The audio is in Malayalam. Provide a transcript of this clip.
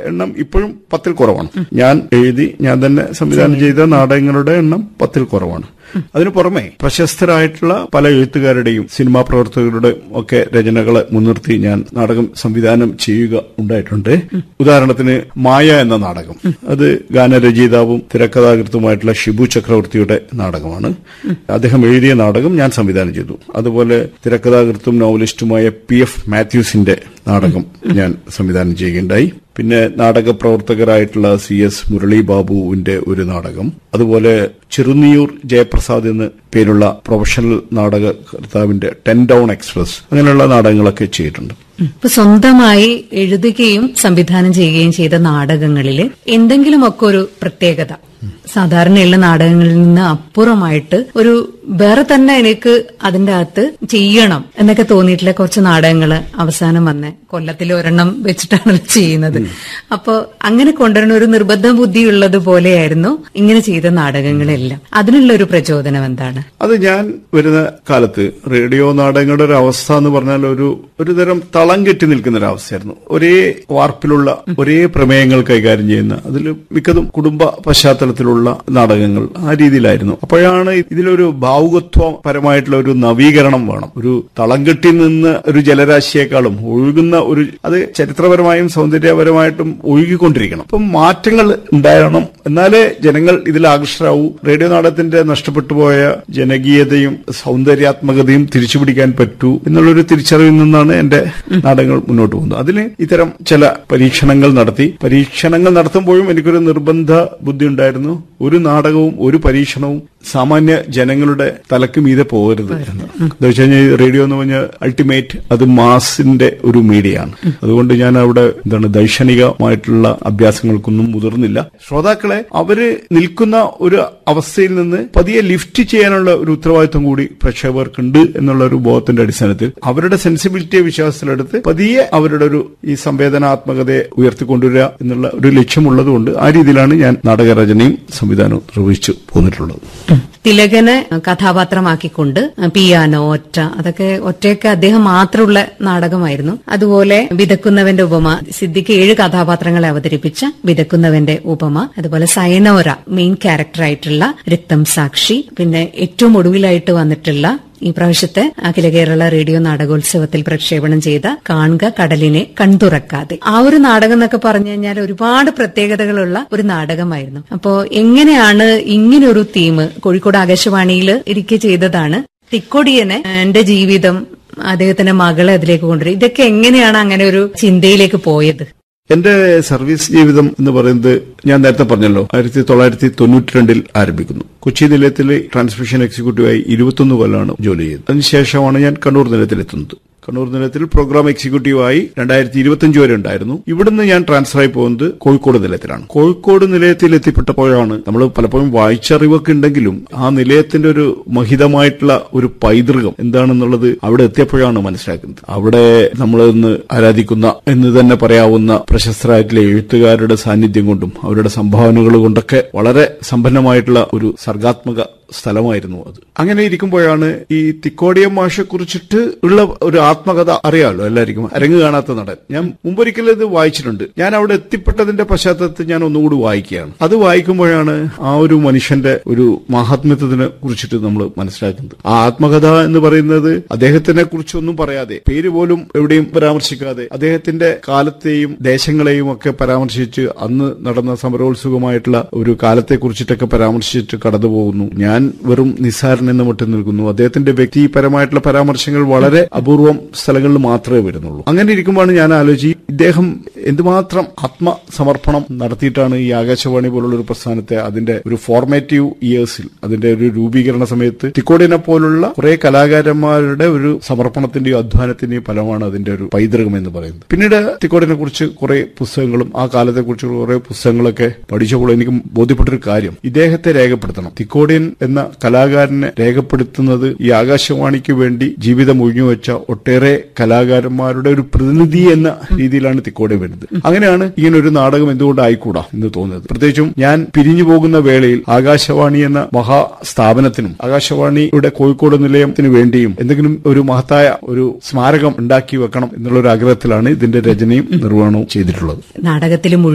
എണ്ണം ഇപ്പോഴും പത്തിൽ കുറവാണ് ഞാൻ എഴുതി ഞാൻ തന്നെ സംവിധാനം ചെയ്ത നാടകങ്ങളുടെ എണ്ണം പത്തിൽ കുറവാണ് അതിനു പുറമെ പ്രശസ്തരായിട്ടുള്ള പല എഴുത്തുകാരുടെയും സിനിമാ പ്രവർത്തകരുടെയും ഒക്കെ രചനകളെ മുൻനിർത്തി ഞാൻ നാടകം സംവിധാനം ചെയ്യുക ഉണ്ടായിട്ടുണ്ട് ഉദാഹരണത്തിന് മായ എന്ന നാടകം അത് ഗാനരചയിതാവും തിരക്കഥാകൃത്തുമായിട്ടുള്ള ഷിബു ചക്രവർത്തിയുടെ നാടകമാണ് അദ്ദേഹം എഴുതിയ നാടകം ഞാൻ സംവിധാനം ചെയ്തു അതുപോലെ തിരക്കഥാകൃത്തും നോവലിസ്റ്റുമായ പി എഫ് മാത്യൂസിന്റെ നാടകം ഞാൻ സംവിധാനം ചെയ്യുകയുണ്ടായി പിന്നെ നാടക പ്രവർത്തകരായിട്ടുള്ള സി എസ് മുരളി ബാബുവിന്റെ ഒരു നാടകം അതുപോലെ ചെറുനിയൂർ ജയപ്രസാദ് എന്ന് പേരുള്ള പ്രൊഫഷണൽ നാടകകർത്താവിന്റെ ടെൻ ഡൗൺ എക്സ്പ്രസ് അങ്ങനെയുള്ള നാടകങ്ങളൊക്കെ ചെയ്തിട്ടുണ്ട് ഇപ്പൊ സ്വന്തമായി എഴുതുകയും സംവിധാനം ചെയ്യുകയും ചെയ്ത നാടകങ്ങളിൽ എന്തെങ്കിലുമൊക്കെ ഒരു പ്രത്യേകത സാധാരണയുള്ള നാടകങ്ങളിൽ നിന്ന് അപ്പുറമായിട്ട് ഒരു വേറെ തന്നെ എനിക്ക് അതിന്റെ അകത്ത് ചെയ്യണം എന്നൊക്കെ തോന്നിയിട്ടുള്ള കുറച്ച് നാടകങ്ങൾ അവസാനം വന്ന് കൊല്ലത്തിൽ ഒരെണ്ണം വെച്ചിട്ടാണ് ചെയ്യുന്നത് അപ്പോ അങ്ങനെ കൊണ്ടുവരുന്ന ഒരു നിർബന്ധ ബുദ്ധി ഉള്ളത് പോലെയായിരുന്നു ഇങ്ങനെ ചെയ്ത നാടകങ്ങളെല്ലാം അതിനുള്ള ഒരു പ്രചോദനം എന്താണ് അത് ഞാൻ വരുന്ന കാലത്ത് റേഡിയോ നാടകങ്ങളുടെ ഒരു അവസ്ഥ എന്ന് പറഞ്ഞാൽ ഒരു ഒരു തരം തളം കെട്ടി നിൽക്കുന്ന ഒരു അവസ്ഥയായിരുന്നു ഒരേ വാർപ്പിലുള്ള ഒരേ പ്രമേയങ്ങൾ കൈകാര്യം ചെയ്യുന്ന അതിൽ മിക്കതും കുടുംബ പശ്ചാത്തലത്തിലുള്ള നാടകങ്ങൾ ആ രീതിയിലായിരുന്നു അപ്പോഴാണ് ഇതിലൊരു ഭാവുകത്വപരമായിട്ടുള്ള ഒരു നവീകരണം വേണം ഒരു തളം കെട്ടി നിന്ന് ഒരു ജലരാശിയേക്കാളും ഒഴുകുന്ന ഒരു അത് ചരിത്രപരമായും സൗന്ദര്യപരമായിട്ടും ഒഴുകിക്കൊണ്ടിരിക്കണം അപ്പം മാറ്റങ്ങൾ ഉണ്ടാകണം എന്നാലേ ജനങ്ങൾ ഇതിൽ ആകർഷരാവൂ റേഡിയോ നാടകത്തിന്റെ നഷ്ടപ്പെട്ടു പോയ ജനകീയതയും സൗന്ദര്യാത്മകതയും തിരിച്ചുപിടിക്കാൻ പറ്റൂ എന്നുള്ളൊരു തിരിച്ചറിവിൽ നിന്നാണ് എന്റെ നാടകങ്ങൾ മുന്നോട്ട് പോകുന്നത് അതിന് ഇത്തരം ചില പരീക്ഷണങ്ങൾ നടത്തി പരീക്ഷണങ്ങൾ നടത്തുമ്പോഴും എനിക്കൊരു നിർബന്ധ ബുദ്ധി ഉണ്ടായിരുന്നു ഒരു നാടകവും ഒരു പരീക്ഷണവും സാമാന്യ ജനങ്ങളുടെ തലക്ക് മീതെ പോകരുത് എന്ന് എന്താ വെച്ച് കഴിഞ്ഞാൽ റേഡിയോ എന്ന് പറഞ്ഞാൽ അൾട്ടിമേറ്റ് അത് മാസിന്റെ ഒരു മീഡിയയാണ് അതുകൊണ്ട് ഞാൻ അവിടെ എന്താണ് ദൈക്ഷണികമായിട്ടുള്ള അഭ്യാസങ്ങൾക്കൊന്നും മുതിർന്നില്ല ശ്രോതാക്കളെ അവര് നിൽക്കുന്ന ഒരു അവസ്ഥയിൽ നിന്ന് പതിയെ ലിഫ്റ്റ് ചെയ്യാനുള്ള ഒരു ഉത്തരവാദിത്വം കൂടി പ്രേക്ഷകർക്കുണ്ട് എന്നുള്ള ഒരു ബോധത്തിന്റെ അടിസ്ഥാനത്തിൽ അവരുടെ സെൻസിബിലിറ്റിയെ വിശ്വാസത്തിലെടുത്ത് പതിയെ അവരുടെ ഒരു ഈ സംവേദനാത്മകതയെ ഉയർത്തിക്കൊണ്ടുവരിക എന്നുള്ള ഒരു ലക്ഷ്യമുള്ളതുകൊണ്ട് ആ രീതിയിലാണ് ഞാൻ നാടകരചനയും സംവിധാനവും നിർവഹിച്ചു പോന്നിട്ടുള്ളത് തിലകനെ കഥാപാത്രമാക്കിക്കൊണ്ട് പിയാനോ ഒറ്റ അതൊക്കെ ഒറ്റയൊക്കെ അദ്ദേഹം മാത്രമുള്ള നാടകമായിരുന്നു അതുപോലെ വിതക്കുന്നവന്റെ ഉപമ സിദ്ദിഖ് ഏഴ് കഥാപാത്രങ്ങളെ അവതരിപ്പിച്ച വിതക്കുന്നവന്റെ ഉപമ അതുപോലെ സൈനോര മെയിൻ ക്യാരക്ടറായിട്ടുള്ള രക്തം സാക്ഷി പിന്നെ ഏറ്റവും ഒടുവിലായിട്ട് വന്നിട്ടുള്ള ഈ പ്രാവശ്യത്തെ അഖില കേരള റേഡിയോ നാടകോത്സവത്തിൽ പ്രക്ഷേപണം ചെയ്ത കാണുക കടലിനെ കൺതുറക്കാതെ ആ ഒരു നാടകം എന്നൊക്കെ പറഞ്ഞു കഴിഞ്ഞാൽ ഒരുപാട് പ്രത്യേകതകളുള്ള ഒരു നാടകമായിരുന്നു അപ്പോ എങ്ങനെയാണ് ഇങ്ങനെ ഒരു തീം കോഴിക്കോട് ആകാശവാണിയിൽ ഇരിക്കെ ചെയ്തതാണ് തിക്കൊടിയനെ എന്റെ ജീവിതം അദ്ദേഹത്തിന്റെ മകളെ അതിലേക്ക് കൊണ്ടുവരും ഇതൊക്കെ എങ്ങനെയാണ് അങ്ങനെ ഒരു ചിന്തയിലേക്ക് പോയത് എന്റെ സർവീസ് ജീവിതം എന്ന് പറയുന്നത് ഞാൻ നേരത്തെ പറഞ്ഞല്ലോ ആയിരത്തി തൊള്ളായിരത്തി തൊണ്ണൂറ്റി രണ്ടിൽ ആരംഭിക്കുന്നു കൊച്ചി നിലയത്തിൽ ട്രാൻസ്മിഷൻ എക്സിക്യൂട്ടീവായി ഇരുപത്തൊന്ന് കൊല്ലമാണ് ജോലി ചെയ്തത് അതിനുശേഷമാണ് ഞാൻ കണ്ണൂർ നിലയത്തിലെത്തുന്നത് കണ്ണൂർ നിലയത്തിൽ പ്രോഗ്രാം എക്സിക്യൂട്ടീവായി രണ്ടായിരത്തി ഇരുപത്തിയഞ്ച് വരെ ഉണ്ടായിരുന്നു ഇവിടുന്ന് ഞാൻ ട്രാൻസ്ഫർ ആയി പോകുന്നത് കോഴിക്കോട് നിലയത്തിലാണ് കോഴിക്കോട് നിലയത്തിൽ എത്തിപ്പെട്ടപ്പോഴാണ് നമ്മൾ പലപ്പോഴും വായിച്ചറിവൊക്കെ ഉണ്ടെങ്കിലും ആ നിലയത്തിന്റെ ഒരു മഹിതമായിട്ടുള്ള ഒരു പൈതൃകം എന്താണെന്നുള്ളത് അവിടെ എത്തിയപ്പോഴാണ് മനസ്സിലാക്കുന്നത് അവിടെ നമ്മൾ ഇന്ന് ആരാധിക്കുന്ന എന്ന് തന്നെ പറയാവുന്ന പ്രശസ്തരായിട്ടുള്ള എഴുത്തുകാരുടെ സാന്നിധ്യം കൊണ്ടും അവരുടെ സംഭാവനകൾ കൊണ്ടൊക്കെ വളരെ സമ്പന്നമായിട്ടുള്ള ഒരു സർഗാത്മക സ്ഥലമായിരുന്നു അത് അങ്ങനെ ഇരിക്കുമ്പോഴാണ് ഈ തിക്കോടിയം മാഷെ കുറിച്ചിട്ട് ഉള്ള ഒരു ആത്മകഥ അറിയാമല്ലോ എല്ലാവർക്കും അരങ്ങ് കാണാത്ത നടൻ ഞാൻ മുമ്പൊരിക്കലും ഇത് വായിച്ചിട്ടുണ്ട് ഞാൻ അവിടെ എത്തിപ്പെട്ടതിന്റെ പശ്ചാത്തലത്തിൽ ഞാൻ ഒന്നുകൂടി വായിക്കുകയാണ് അത് വായിക്കുമ്പോഴാണ് ആ ഒരു മനുഷ്യന്റെ ഒരു മഹാത്മ്യത്തിനെ കുറിച്ചിട്ട് നമ്മൾ മനസ്സിലാക്കുന്നത് ആ ആത്മകഥ എന്ന് പറയുന്നത് അദ്ദേഹത്തിനെ കുറിച്ചൊന്നും പറയാതെ പേര് പോലും എവിടെയും പരാമർശിക്കാതെ അദ്ദേഹത്തിന്റെ കാലത്തെയും ദേശങ്ങളെയും ഒക്കെ പരാമർശിച്ച് അന്ന് നടന്ന സമരോത്സുകമായിട്ടുള്ള ഒരു കാലത്തെ കുറിച്ചിട്ടൊക്കെ പരാമർശിച്ചിട്ട് കടന്നു പോകുന്നു ഞാൻ വെറും നിസ്സാരൻ എന്ന് മറ്റും നിൽക്കുന്നു അദ്ദേഹത്തിന്റെ വ്യക്തിപരമായിട്ടുള്ള പരാമർശങ്ങൾ വളരെ അപൂർവം സ്ഥലങ്ങളിൽ മാത്രമേ വരുന്നുള്ളൂ അങ്ങനെ ഇരിക്കുമ്പോഴാണ് ഞാൻ ആലോചിച്ച് ഇദ്ദേഹം എന്തുമാത്രം ആത്മസമർപ്പണം നടത്തിയിട്ടാണ് ഈ ആകാശവാണി പോലുള്ള ഒരു പ്രസ്ഥാനത്തെ അതിന്റെ ഒരു ഫോർമാറ്റീവ് ഇയേഴ്സിൽ അതിന്റെ ഒരു രൂപീകരണ സമയത്ത് തിക്കോടിനെ പോലുള്ള കുറെ കലാകാരന്മാരുടെ ഒരു സമർപ്പണത്തിന്റെയും അധ്വാനത്തിന്റെയും ഫലമാണ് അതിന്റെ ഒരു പൈതൃകം എന്ന് പറയുന്നത് പിന്നീട് തിക്കോടിനെ കുറിച്ച് കുറെ പുസ്തകങ്ങളും ആ കാലത്തെ കുറിച്ച് കുറെ പുസ്തകങ്ങളൊക്കെ പഠിച്ചപ്പോൾ എനിക്ക് ബോധ്യപ്പെട്ടൊരു കാര്യം ഇദ്ദേഹത്തെ രേഖപ്പെടുത്തണം തിക്കോടിയൻ എന്ന കലാകാരനെ രേഖപ്പെടുത്തുന്നത് ഈ ആകാശവാണിക്ക് വേണ്ടി ജീവിതം ഒഴിഞ്ഞുവെച്ച ഒട്ടേറെ കലാകാരന്മാരുടെ ഒരു പ്രതിനിധി എന്ന രീതിയിലാണ് തിക്കോടെ വരുന്നത് അങ്ങനെയാണ് ഇങ്ങനെ ഒരു നാടകം എന്തുകൊണ്ട് ആയിക്കൂടാ എന്ന് തോന്നുന്നത് പ്രത്യേകിച്ചും ഞാൻ പിരിഞ്ഞു പോകുന്ന വേളയിൽ ആകാശവാണി എന്ന മഹാ സ്ഥാപനത്തിനും ആകാശവാണിയുടെ കോഴിക്കോട് നിലയത്തിന് വേണ്ടിയും എന്തെങ്കിലും ഒരു മഹത്തായ ഒരു സ്മാരകം ഉണ്ടാക്കി വെക്കണം എന്നുള്ള ഒരു ആഗ്രഹത്തിലാണ് ഇതിന്റെ രചനയും നിർവഹണവും ചെയ്തിട്ടുള്ളത് നാടകത്തിൽ